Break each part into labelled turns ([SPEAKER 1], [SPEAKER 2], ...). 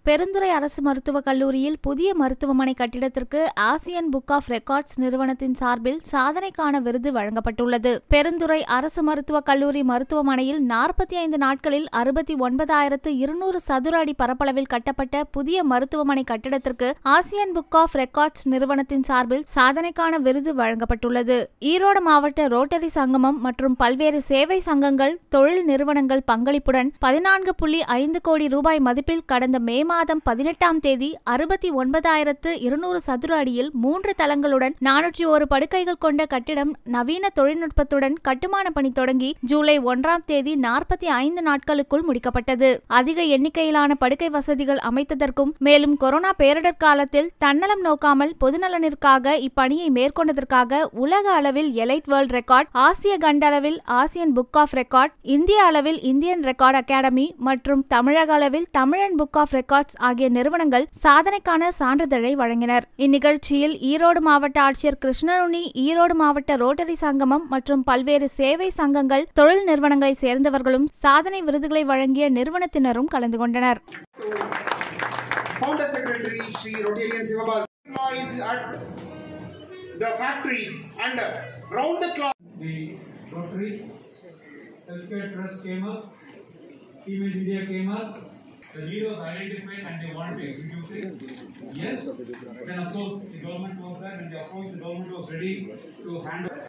[SPEAKER 1] பெருந்துறை அரசு மருத்துவக் கல்லூரியில் புதிய மருத்துவமனை கட்டிடத்திற்கு ஆசியன் புக் ஆஃப் ரெக்கார்ட்ஸ் நிறுவனத்தின் சார்பில் சாதனைக்கான விருது வழங்கப்பட்டுள்ளது பெருந்துறை அரசு மருத்துவக் கல்லூரி மருத்துவமனையில் நாற்பத்தி ஐந்து நாட்களில் அறுபத்தி ஒன்பதாயிரத்து இருநூறு சதுர அடி பரப்பளவில் கட்டப்பட்ட புதிய மருத்துவமனை கட்டிடத்திற்கு ஆசியன் புக் ஆஃப் ரெக்கார்ட்ஸ் நிறுவனத்தின் சார்பில் சாதனைக்கான விருது வழங்கப்பட்டுள்ளது ஈரோடு மாவட்ட ரோட்டரி சங்கமம் மற்றும் பல்வேறு சேவை சங்கங்கள் தொழில் நிறுவனங்கள் பங்களிப்புடன் பதினான்கு புள்ளி ஐந்து கோடி ரூபாய் மதிப்பில் கடந்த மே மாதம் பதினெட்டாம் தேதி அறுபத்தி ஒன்பதாயிரத்து இருநூறு சதுர அடியில் மூன்று தளங்களுடன் நானூற்றி ஒரு படுக்கைகள் கொண்ட கட்டிடம் நவீன தொழில்நுட்பத்துடன் கட்டுமான பணி தொடங்கி ஜூலை ஒன்றாம் தேதி நாற்பத்தி ஐந்து நாட்களுக்குள் முடிக்கப்பட்டது அதிக எண்ணிக்கையிலான படுக்கை வசதிகள் அமைத்ததற்கும் மேலும் கொரோனா பேரிடர் காலத்தில் தன்னலம் நோக்காமல் பொதுநலனிற்காக இப்பணியை மேற்கொண்டதற்காக உலக அளவில் எலைட் வேர்ல்ட் ரெக்கார்ட் ஆசிய கண்ட அளவில் ஆசியன் புக் ஆஃப் ரெக்கார்ட் இந்திய அளவில் இந்தியன் ரெக்கார்ட் அகாடமி மற்றும் தமிழக அளவில் தமிழன் புக் ஆஃப் ரெக்கார்ட்ஸ் ஆகிய நிறுவனங்கள் சாதனைக்கான சான்றிதழை வழங்கினர் இந்நிகழ்ச்சியில் ஈரோடு மாவட்ட ஆட்சியர் கிருஷ்ணனுனி ஈரோடு மாவட்ட ரோட்டரி சங்கமம் மற்றும் பல்வேறு சேவை சங்கங்கள் தொழில் நிறுவனங்களை சேர்ந்தவர்களும் சாதனை விருதுகளை வழங்கிய நிறுவனத்தினரும் கலந்து கொண்டனர்
[SPEAKER 2] Founder Secretary Sri Rotarian Sivabal employees at the factory and round the clock.
[SPEAKER 3] the Rotary Healthcare Trust came up, Image India came up, the need was identified and they wanted to execute it. Yes, then of course the government was there and of course the government was ready to hand over.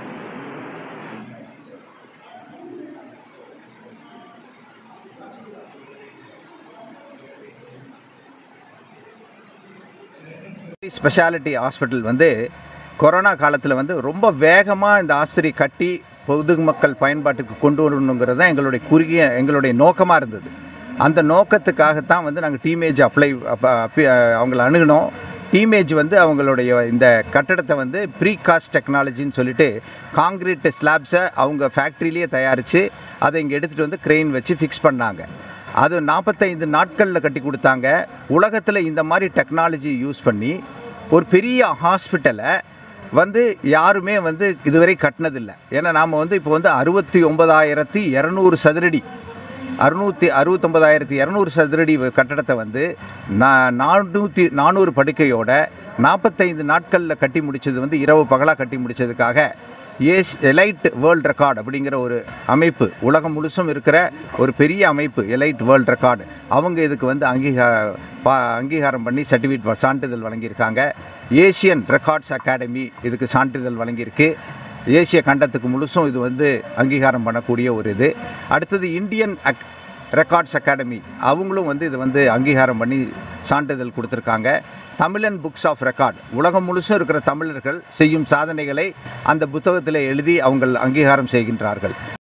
[SPEAKER 4] Speciality hospital வந்து corona காலத்தில் வந்து ரொம்ப வேகமாக இந்த ஆஸ்பத்திரி கட்டி பொதுமக்கள் பயன்பாட்டுக்கு கொண்டு வரணுங்கிறது தான் எங்களுடைய குறுகிய எங்களுடைய நோக்கமாக இருந்தது அந்த நோக்கத்துக்காகத்தான் வந்து நாங்கள் டீமேஜ் அப்ளை அவங்கள அணுகினோம் டீமேஜ் வந்து அவங்களுடைய இந்த கட்டடத்தை வந்து ப்ரீ காஸ்ட் டெக்னாலஜின்னு சொல்லிட்டு காங்கிரீட் ஸ்லாப்ஸை அவங்க ஃபேக்ட்ரியிலேயே தயாரித்து அதை இங்கே எடுத்துகிட்டு வந்து க்ரெயின் வச்சு ஃபிக்ஸ் பண்ணாங்க அது நாற்பத்தைந்து நாட்களில் கட்டி கொடுத்தாங்க உலகத்தில் இந்த மாதிரி டெக்னாலஜி யூஸ் பண்ணி ஒரு பெரிய ஹாஸ்பிட்டலை வந்து யாருமே வந்து இதுவரை கட்டினதில்லை ஏன்னா நாம் வந்து இப்போ வந்து அறுபத்தி ஒன்பதாயிரத்தி இரநூறு சதுரடி அறுநூற்றி அறுபத்தொம்பதாயிரத்தி இரநூறு சதுரடி கட்டடத்தை வந்து நான் நானூற்றி நானூறு படுக்கையோட நாற்பத்தைந்து நாட்களில் கட்டி முடித்தது வந்து இரவு பகலாக கட்டி முடித்ததுக்காக ஏஸ் எலைட் வேர்ல்ட் ரெக்கார்டு அப்படிங்கிற ஒரு அமைப்பு உலகம் முழுசும் இருக்கிற ஒரு பெரிய அமைப்பு எலைட் வேர்ல்ட் ரெக்கார்டு அவங்க இதுக்கு வந்து அங்கீகா பா அங்கீகாரம் பண்ணி சர்டிஃபிகேட் சான்றிதழ் வழங்கியிருக்காங்க ஏஷியன் ரெக்கார்ட்ஸ் அகாடமி இதுக்கு சான்றிதழ் வழங்கியிருக்கு ஏசிய கண்டத்துக்கு முழுசும் இது வந்து அங்கீகாரம் பண்ணக்கூடிய ஒரு இது அடுத்தது இந்தியன் அக் ரெக்கார்ட்ஸ் அகாடமி அவங்களும் வந்து இது வந்து அங்கீகாரம் பண்ணி சான்றிதழ் கொடுத்துருக்காங்க தமிழன் புக்ஸ் ஆஃப் ரெக்கார்ட் உலகம் முழுசும் இருக்கிற தமிழர்கள் செய்யும் சாதனைகளை அந்த புத்தகத்தில் எழுதி அவங்க அங்கீகாரம் செய்கின்றார்கள்